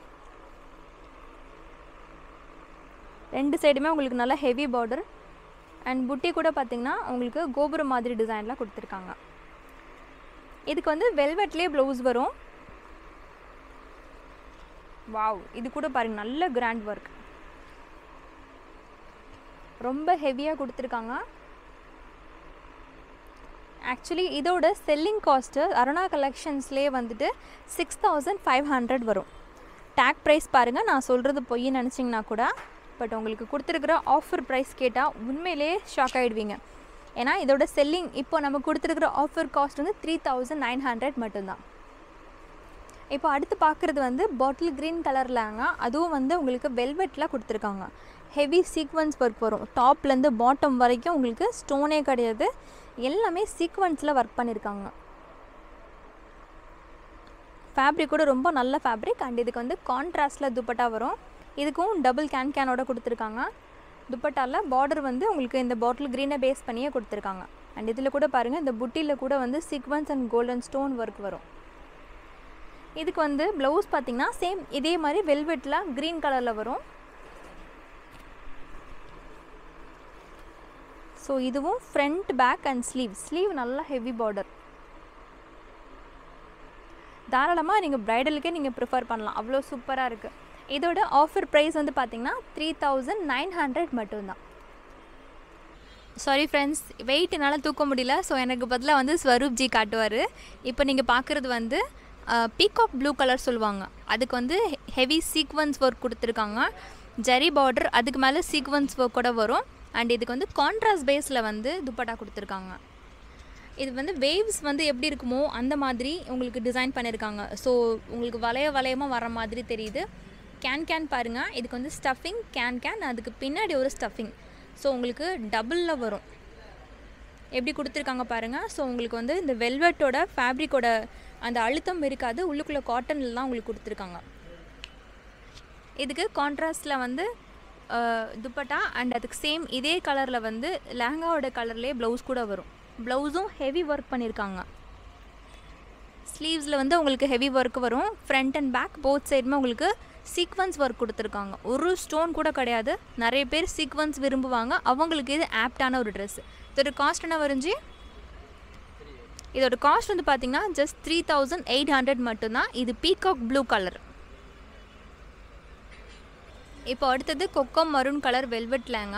ரெண்டு சைடுமே உங்களுக்கு நல்லா ஹெவி பார்டர் அண்ட் புட்டி கூட பார்த்தீங்கன்னா உங்களுக்கு கோபுரம் மாதிரி டிசைனில் கொடுத்துருக்காங்க இதுக்கு வந்து வெல்வெட்லேயே ப்ளவுஸ் வரும் வாவ் இது கூட பாருங்க நல்ல கிராண்ட் ஒர்க் ரொம்ப ஹெவியாக கொடுத்துருக்காங்க ஆக்சுவலி இதோட செல்லிங் காஸ்ட்டு அருணா கலெக்ஷன்ஸ்லேயே வந்துட்டு சிக்ஸ் தௌசண்ட் ஃபைவ் ஹண்ட்ரட் வரும் டேக் ப்ரைஸ் பாருங்கள் நான் சொல்கிறது பொய் நினச்சிங்கன்னா கூட பட் உங்களுக்கு கொடுத்துருக்குற ஆஃபர் ப்ரைஸ் கேட்டால் உண்மையிலேயே ஷாக் ஆகிடுவீங்க ஏன்னா இதோட செல்லிங் இப்போ நம்ம கொடுத்துருக்குற ஆஃபர் காஸ்ட் வந்து த்ரீ தௌசண்ட் நைன் ஹண்ட்ரட் மட்டும்தான் இப்போ அடுத்து பார்க்குறது வந்து பாட்டில் க்ரீன் கலர்லாங்க அதுவும் வந்து உங்களுக்கு வெல்வெட்டில் கொடுத்துருக்காங்க ஹெவி சீக்வன்ஸ் ஒர்க் வரும் டாப்லேருந்து பாட்டம் வரைக்கும் உங்களுக்கு ஸ்டோனே கிடையாது எல்லாமே சீக்வன்ஸில் ஒர்க் பண்ணியிருக்காங்க ஃபேப்ரிக் கூட ரொம்ப நல்ல ஃபேப்ரிக் அண்ட் இதுக்கு வந்து கான்ட்ராஸ்டில் துப்பட்டா வரும் இதுக்கும் டபுள் கேன் கேனோட கொடுத்துருக்காங்க துப்பட்டாவில் பார்டர் வந்து உங்களுக்கு இந்த பாட்டில் க்ரீனை பேஸ் பண்ணியே கொடுத்துருக்காங்க அண்ட் இதில் கூட பாருங்கள் இந்த புட்டியில் கூட வந்து sequins and golden stone work வரும் இதுக்கு வந்து ப்ளவுஸ் பார்த்தீங்கன்னா சேம் இதே மாதிரி வெல்வெட்டில் க்ரீன் கலரில் வரும் ஸோ இதுவும் front back and sleeve sleeve நல்லா ஹெவி பார்டர் தாராளமாக நீங்கள் ப்ரைடலுக்கே நீங்கள் ப்ரிஃபர் பண்ணலாம் அவ்வளோ சூப்பராக இருக்குது இதோட ஆஃபர் ப்ரைஸ் வந்து பார்த்தீங்கன்னா த்ரீ தௌசண்ட் நைன் ஹண்ட்ரட் மட்டும்தான் சாரி ஃப்ரெண்ட்ஸ் வெயிட் என்னால் தூக்க முடியல ஸோ எனக்கு பதிலாக வந்து ஸ்வரூப் ஜி காட்டுவார் இப்போ நீங்கள் பார்க்குறது வந்து பீகாக் ப்ளூ கலர் சொல்லுவாங்க அதுக்கு வந்து ஹெவி சீக்வன்ஸ் ஒர்க் கொடுத்துருக்காங்க ஜரி பார்டர் அதுக்கு மேலே சீக்வன்ஸ் ஒர்க் கூட வரும் அண்ட் இதுக்கு வந்து கான்ட்ராஸ்ட் பேஸில் வந்து துப்பட்டா கொடுத்துருக்காங்க இது வந்து வேவ்ஸ் வந்து எப்படி இருக்குமோ அந்த மாதிரி உங்களுக்கு டிசைன் பண்ணியிருக்காங்க ஸோ உங்களுக்கு வளைய வளையமாக வர மாதிரி தெரியுது கேன் கேன் பாருங்கள் இதுக்கு வந்து ஸ்டஃபிங் கேன் கேன் அதுக்கு பின்னாடி ஒரு ஸ்டஃபிங் ஸோ உங்களுக்கு டபுளில் வரும் எப்படி கொடுத்துருக்காங்க பாருங்கள் ஸோ உங்களுக்கு வந்து இந்த வெல்வெட்டோட ஃபேப்ரிக்கோட அந்த அழுத்தம் இருக்காது உள்ளுக்குள்ளே காட்டனில் தான் உங்களுக்கு கொடுத்துருக்காங்க இதுக்கு கான்ட்ராஸ்டில் வந்து துப்பட்டா அண்ட் அதுக்கு சேம் இதே கலரில் வந்து லெஹங்காவோட கலர்லேயே ப்ளவுஸ் கூட வரும் ப்ளவுஸும் ஹெவி ஒர்க் பண்ணியிருக்காங்க ஸ்லீவ்ஸில் வந்து உங்களுக்கு ஹெவி ஒர்க் வரும் ஃப்ரண்ட் அண்ட் பேக் போத் சைடுமே உங்களுக்கு சீக்வன்ஸ் ஒர்க் கொடுத்துருக்காங்க ஒரு ஸ்டோன் கூட கிடையாது நிறைய பேர் சீக்வன்ஸ் விரும்புவாங்க அவங்களுக்கு இது ஆப்டான ஒரு ட்ரெஸ் இதோட காஸ்ட் என்ன வரைஞ்சி இதோட காஸ்ட் வந்து பார்த்தீங்கன்னா just three thousand eight hundred மட்டும்தான் இது பீகாக் ப்ளூ கலர் இப்போ அடுத்தது kokum maroon colour velvet lehenga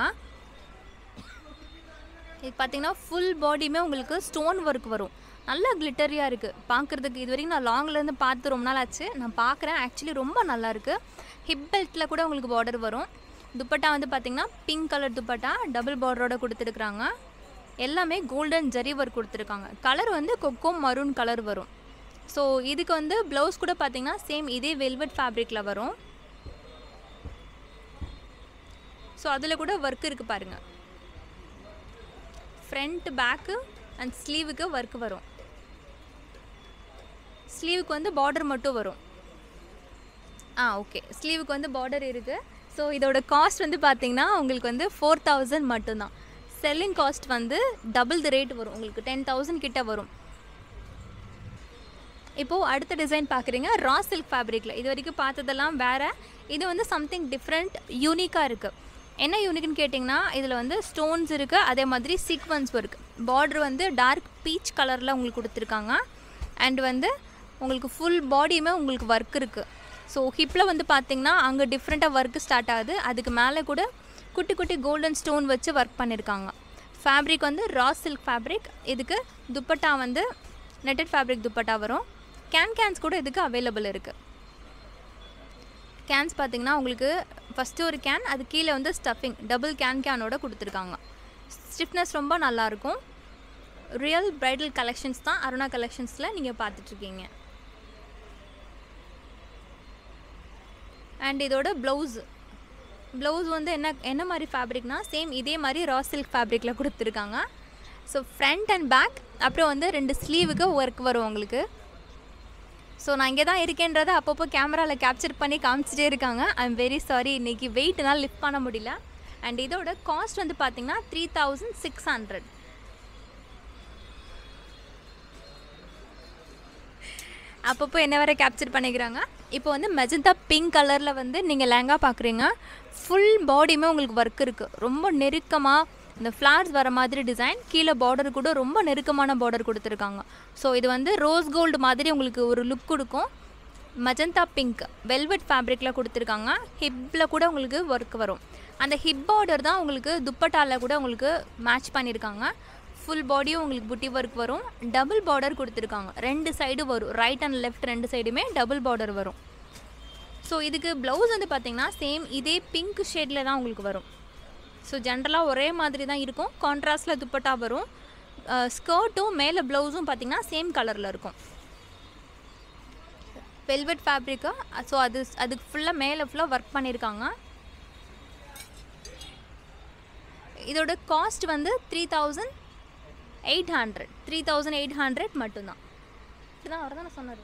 இது பார்த்தீங்கன்னா ஃபுல் பாடியுமே உங்களுக்கு ஸ்டோன் ஒர்க் வரும் நல்லா கிளிட்டரியாக இருக்குது பார்க்குறதுக்கு இது வரைக்கும் நான் லாங்லேருந்து பார்த்து ரொம்ப நாள் ஆச்சு நான் பார்க்குறேன் ஆக்சுவலி ரொம்ப நல்லா இருக்குது ஹிப் பெல்ட்டில் கூட உங்களுக்கு பார்டர் வரும் துப்பட்டா வந்து பார்த்திங்கன்னா பிங்க் கலர் துப்பட்டா டபுள் பார்டரோட கொடுத்துருக்குறாங்க எல்லாமே கோல்டன் ஜரி ஒர்க் கொடுத்துருக்காங்க கலர் வந்து கொக்கோம் மரூன் கலர் வரும் ஸோ இதுக்கு வந்து ப்ளவுஸ் கூட பார்த்திங்கன்னா சேம் இதே வெல்வெட் ஃபேப்ரிக்கில் வரும் ஸோ அதில் கூட ஒர்க் இருக்குது பாருங்கள் ஃப்ரண்ட் பேக்கு அண்ட் ஸ்லீவுக்கு ஒர்க் வரும் ஸ்லீவுக்கு வந்து பார்டர் மட்டும் வரும் ஆ ஓகே ஸ்லீவுக்கு வந்து பார்டர் இருக்குது ஸோ இதோட காஸ்ட் வந்து பார்த்தீங்கன்னா உங்களுக்கு வந்து ஃபோர் தௌசண்ட் மட்டும்தான் செல்லிங் காஸ்ட் வந்து டபுள் த ரேட் வரும் உங்களுக்கு டென் தௌசண்ட் கிட்ட வரும் இப்போது அடுத்த டிசைன் பார்க்குறீங்க ரா சில்க் ஃபேப்ரிக்கில் இது வரைக்கும் பார்த்ததெல்லாம் வேறு இது வந்து சம்திங் டிஃப்ரெண்ட் யூனிக்காக இருக்குது என்ன யூனிக்னு கேட்டிங்கன்னா இதில் வந்து ஸ்டோன்ஸ் இருக்குது அதே மாதிரி சீக்வன்ஸ் ஒர்க் பார்டர் வந்து டார்க் பீச் கலரில் உங்களுக்கு கொடுத்துருக்காங்க அண்ட் வந்து உங்களுக்கு ஃபுல் பாடியுமே உங்களுக்கு ஒர்க் இருக்குது ஸோ ஹிப்பில் வந்து பார்த்திங்கன்னா அங்கே டிஃப்ரெண்ட்டாக ஒர்க்கு ஸ்டார்ட் ஆகுது அதுக்கு மேலே கூட குட்டி குட்டி கோல்டன் ஸ்டோன் வச்சு ஒர்க் பண்ணியிருக்காங்க ஃபேப்ரிக் வந்து ரா சில்க் ஃபேப்ரிக் இதுக்கு துப்பட்டா வந்து நெட்டட் ஃபேப்ரிக் துப்பட்டா வரும் கேன் கேன்ஸ் கூட இதுக்கு அவைலபிள் இருக்குது கேன்ஸ் பார்த்தீங்கன்னா உங்களுக்கு ஃபஸ்ட்டு ஒரு கேன் அது கீழே வந்து ஸ்டஃபிங் டபுள் கேன் கேனோட கொடுத்துருக்காங்க ஸ்டிஃப்னஸ் ரொம்ப நல்லாயிருக்கும் ரியல் ப்ரைடல் கலெக்ஷன்ஸ் தான் அருணா கலெக்ஷன்ஸில் நீங்கள் பார்த்துட்ருக்கீங்க அண்ட் இதோட ப்ளவுஸ் ப்ளவுஸ் வந்து என்ன என்ன மாதிரி ஃபேப்ரிக்னா சேம் இதே மாதிரி ரா சில்க் ஃபேப்ரிக்கில் கொடுத்துருக்காங்க ஸோ ஃப்ரண்ட் அண்ட் பேக் அப்புறம் வந்து ரெண்டு ஸ்லீவுக்கு ஒர்க் வரும் உங்களுக்கு ஸோ நான் இங்கே தான் இருக்கேன்றதை அப்பப்போ கேமராவில் கேப்சர் பண்ணி காமிச்சிட்டே இருக்காங்க ஐ எம் வெரி சாரி இன்றைக்கி வெயிட்னால் லிஃப்ட் பண்ண முடியல அண்ட் இதோட காஸ்ட் வந்து பார்த்திங்கன்னா த்ரீ தௌசண்ட் சிக்ஸ் ஹண்ட்ரட் அப்பப்போ என்ன வேற கேப்சர் பண்ணிக்கிறாங்க இப்போ வந்து மெஜந்தா பிங்க் கலரில் வந்து நீங்கள் லெஹங்கா பார்க்குறீங்க ஃபுல் பாடியுமே உங்களுக்கு ஒர்க் இருக்குது ரொம்ப நெருக்கமாக இந்த ஃப்ளார்ஸ் வர மாதிரி டிசைன் கீழே பார்டர் கூட ரொம்ப நெருக்கமான பார்டர் கொடுத்துருக்காங்க ஸோ இது வந்து ரோஸ் கோல்டு மாதிரி உங்களுக்கு ஒரு லுக் கொடுக்கும் மஜந்தா பிங்க் வெல்வெட் ஃபேப்ரிக்கில் கொடுத்துருக்காங்க ஹிப்பில் கூட உங்களுக்கு ஒர்க் வரும் அந்த ஹிப் பார்டர் தான் உங்களுக்கு துப்பட்டாவில் கூட உங்களுக்கு மேட்ச் பண்ணியிருக்காங்க ஃபுல் பாடியும் உங்களுக்கு புட்டி ஒர்க் வரும் டபுள் பார்டர் கொடுத்துருக்காங்க ரெண்டு சைடு வரும் ரைட் அண்ட் லெஃப்ட் ரெண்டு சைடுமே டபுள் பார்டர் வரும் ஸோ இதுக்கு ப்ளவுஸ் வந்து பார்த்திங்கன்னா சேம் இதே பிங்க் ஷேடில் தான் உங்களுக்கு வரும் ஸோ ஜென்ரலாக ஒரே மாதிரி தான் இருக்கும் கான்ட்ராஸ்டில் துப்பட்டா வரும் ஸ்கர்ட்டும் மேலே ப்ளவுஸும் பார்த்திங்கன்னா சேம் கலரில் இருக்கும் வெல்வெட் ஃபேப்ரிக்கு ஸோ அது அதுக்கு ஃபுல்லாக மேலே ஃபுல்லாக ஒர்க் பண்ணியிருக்காங்க இதோட காஸ்ட் வந்து three thousand eight hundred three thousand eight hundred மட்டும்தான் இதுதான் அவர் தான் சொன்னார்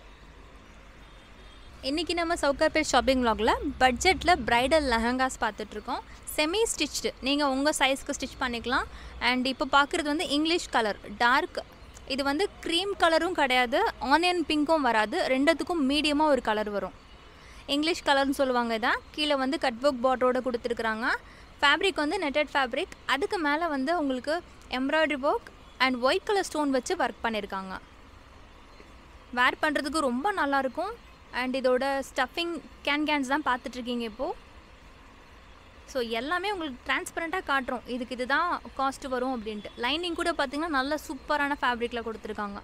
இன்றைக்கி நம்ம சவுகார்பேட் ஷாப்பிங் vlogல பட்ஜெட்டில் ப்ரைடல் லெஹங்காஸ் பார்த்துட்ருக்கோம் செமி ஸ்டிச்டு நீங்கள் உங்கள் சைஸ்க்கு ஸ்டிச் பண்ணிக்கலாம் அண்ட் இப்போ பார்க்குறது வந்து இங்கிலீஷ் கலர் டார்க் இது வந்து க்ரீம் கலரும் கிடையாது ஆனியன் பிங்க்கும் வராது ரெண்டுத்துக்கும் மீடியமாக ஒரு கலர் வரும் இங்கிலீஷ் கலர்னு சொல்லுவாங்க இதை கீழே வந்து கட் ஒர்க் பார்டரோட கொடுத்துருக்குறாங்க ஃபேப்ரிக் வந்து நெட்டட் ஃபேப்ரிக் அதுக்கு மேலே வந்து உங்களுக்கு embroidery work and white colour stone வச்சு ஒர்க் பண்ணியிருக்காங்க வேர் பண்ணுறதுக்கு ரொம்ப நல்லாயிருக்கும் அண்ட் இதோட ஸ்டஃபிங் கேன் கேன்ஸ் தான் பார்த்துட்ருக்கீங்க இப்போது ஸோ எல்லாமே உங்களுக்கு டிரான்ஸ்பரண்ட்டாக காட்டுறோம் இதுக்கு இதுதான் காஸ்ட் வரும் அப்படின்ட்டு லைனிங் கூட பார்த்தீங்கன்னா நல்ல சூப்பரான ஃபேப்ரிக்கில் கொடுத்துருக்காங்க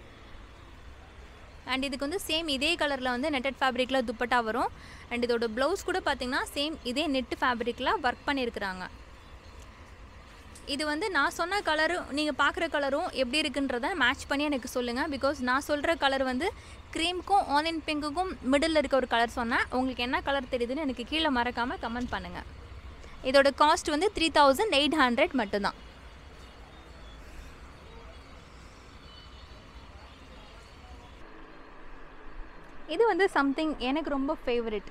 அண்ட் இதுக்கு வந்து சேம் இதே கலரில் வந்து நெட்டட் ஃபேப்ரிக்கில் துப்பட்டா வரும் அண்ட் இதோட ப்ளவுஸ் கூட பார்த்தீங்கன்னா சேம் இதே நெட்டு ஃபேப்ரிக்கில் ஒர்க் பண்ணியிருக்கிறாங்க இது வந்து நான் சொன்ன கலரும் நீங்கள் பார்க்குற கலரும் எப்படி இருக்குன்றத மேட்ச் பண்ணி எனக்கு சொல்லுங்கள் பிகாஸ் நான் சொல்கிற கலர் வந்து க்ரீமுக்கும் ஆனியன் பிங்க்குக்கும் மிடில் இருக்க ஒரு கலர் சொன்னேன் உங்களுக்கு என்ன கலர் தெரியுதுன்னு எனக்கு கீழே மறக்காமல் கமெண்ட் பண்ணுங்கள் இதோட காஸ்ட் வந்து த்ரீ தௌசண்ட் எயிட் ஹண்ட்ரட் மட்டும்தான் இது வந்து சம்திங் எனக்கு ரொம்ப ஃபேவரட்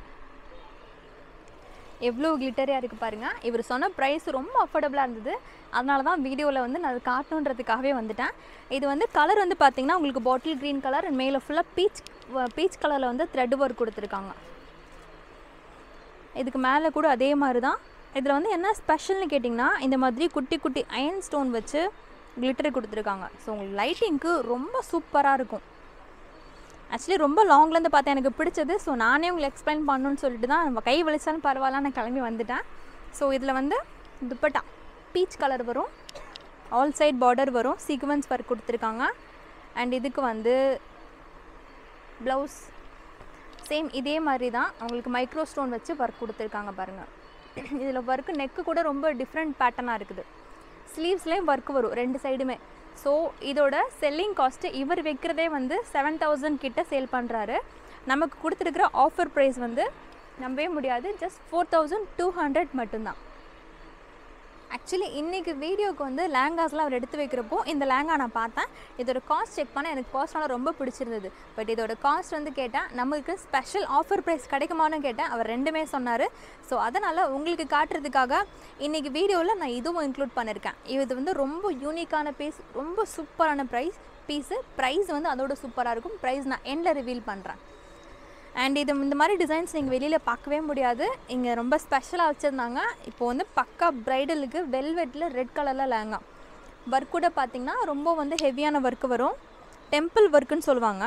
எவ்வளோ கிளிட்டரியாக இருக்குது பாருங்கள் இவர் சொன்ன ப்ரைஸ் ரொம்ப அஃபோர்டபுளாக இருந்தது அதனால தான் வீடியோவில் வந்து நான் அது காட்டணுன்றதுக்காகவே வந்துட்டேன் இது வந்து கலர் வந்து பார்த்தீங்கன்னா உங்களுக்கு பாட்டில் க்ரீன் கலர் மேலே ஃபுல்லாக பீச் பீச் கலரில் வந்து த்ரெட் ஒர்க் கொடுத்துருக்காங்க இதுக்கு மேலே கூட அதே மாதிரி தான் இதில் வந்து என்ன ஸ்பெஷல்னு கேட்டிங்கன்னா இந்த மாதிரி குட்டி குட்டி அயன் ஸ்டோன் வச்சு கிளிட்டர் கொடுத்துருக்காங்க ஸோ உங்களுக்கு லைட்டிங்க்கு ரொம்ப சூப்பராக இருக்கும் ஆக்சுவலி ரொம்ப லாங்லேருந்து பார்த்தேன் எனக்கு பிடிச்சது ஸோ நானே உங்களுக்கு எக்ஸ்பிளைன் பண்ணணும்னு சொல்லிட்டு தான் நம்ம கை வலிச்சாலும் பரவாயில்ல நான் கிளம்பி வந்துட்டேன் ஸோ இதில் வந்து துப்பட்டா பீச் கலர் வரும் ஆல் சைட் பார்டர் வரும் சீக்வன்ஸ் ஒர்க் கொடுத்துருக்காங்க அண்ட் இதுக்கு வந்து ப்ளவுஸ் சேம் இதே மாதிரி தான் அவங்களுக்கு மைக்ரோ ஸ்டோன் வச்சு ஒர்க் கொடுத்துருக்காங்க பாருங்கள் இதில் ஒர்க்கு நெக்கு கூட ரொம்ப டிஃப்ரெண்ட் பேட்டர்னாக இருக்குது ஸ்லீவ்ஸ்லேயும் ஒர்க் வரும் ரெண்டு சைடுமே ஸோ இதோட செல்லிங் காஸ்ட்டு இவர் வைக்கிறதே வந்து செவன் தௌசண்ட் கிட்ட சேல் பண்ணுறாரு நமக்கு கொடுத்துருக்குற ஆஃபர் ப்ரைஸ் வந்து நம்பவே முடியாது just four thousand two hundred மட்டும்தான் ஆக்சுவலி இன்றைக்கி வீடியோக்கு வந்து லேங்காஸ்லாம் அவர் எடுத்து வைக்கிறப்போ இந்த லேங்கா நான் பார்த்தேன் இதோட காஸ்ட் செக் பண்ண எனக்கு பர்சனலாக ரொம்ப பிடிச்சிருந்தது பட் இதோட காஸ்ட் வந்து கேட்டேன் நமக்கு ஸ்பெஷல் ஆஃபர் ப்ரைஸ் கிடைக்குமான்னு கேட்டேன் அவர் ரெண்டுமே சொன்னார் ஸோ அதனால் உங்களுக்கு காட்டுறதுக்காக இன்றைக்கி வீடியோவில் நான் இதுவும் இன்க்ளூட் பண்ணியிருக்கேன் இது வந்து ரொம்ப யூனிக்கான பீஸ் ரொம்ப சூப்பரான ப்ரைஸ் பீஸு ப்ரைஸ் வந்து அதோட சூப்பராக இருக்கும் ப்ரைஸ் நான் எண்டில் ரிவீல் பண்ணுறேன் அண்ட் இது இந்த மாதிரி டிசைன்ஸ் நீங்கள் வெளியில் பார்க்கவே முடியாது இங்கே ரொம்ப ஸ்பெஷலாக வச்சுருந்தாங்க இப்போ வந்து பக்கா ப்ரைடலுக்கு வெல்வெட்டில் ரெட் கலரில் லேங்கா ஒர்க் கூட பார்த்திங்கன்னா ரொம்ப வந்து ஹெவியான ஒர்க் வரும் டெம்பிள் ஒர்க்குன்னு சொல்லுவாங்க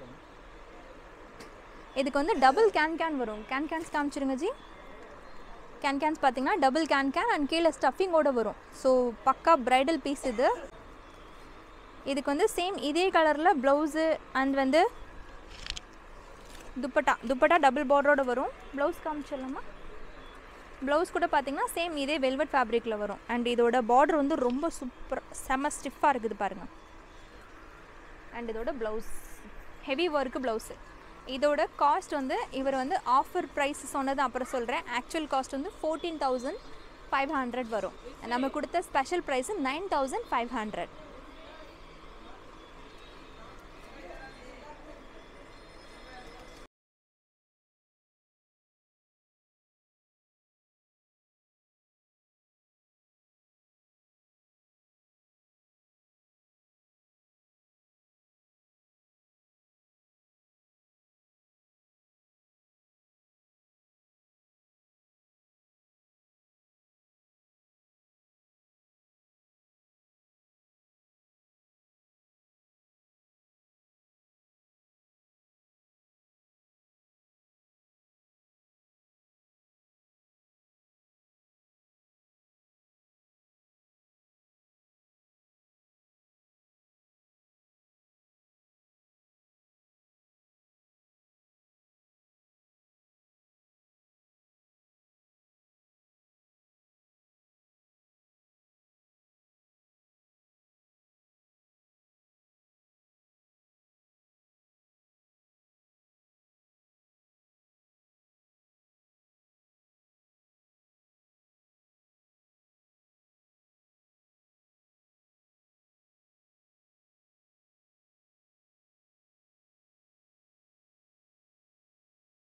இதுக்கு வந்து டபுள் கேன் கேன் வரும் கேன் கேன்ஸ் காமிச்சிருங்க ஜி கேன் கேன்ஸ் பார்த்தீங்கன்னா டபுள் கேன் கேன் அண்ட் கீழே ஸ்டஃபிங்கோடு வரும் ஸோ பக்கா ப்ரைடல் பீஸ் இது இதுக்கு வந்து சேம் இதே கலரில் ப்ளவுஸு அண்ட் வந்து துப்பட்டா துப்பட்டா டபுள் பார்டரோட வரும் ப்ளவுஸ் காமிச்சிடலாமா ப்ளவுஸ் கூட பார்த்தீங்கன்னா சேம் இதே வெல்வெட் ஃபேப்ரிக்கில் வரும் அண்ட் இதோட பார்டர் வந்து ரொம்ப சூப்பர் செம ஸ்டிஃபாக இருக்குது பாருங்கள் அண்ட் இதோட ப்ளவுஸ் ஹெவி ஒர்க்கு ப்ளவுஸு இதோட காஸ்ட் வந்து இவர் வந்து ஆஃபர் ப்ரைஸ் சொன்னது அப்புறம் சொல்கிறேன் ஆக்சுவல் காஸ்ட் வந்து ஃபோர்டீன் தௌசண்ட் ஃபைவ் ஹண்ட்ரட் வரும் நம்ம கொடுத்த special price nine thousand five hundred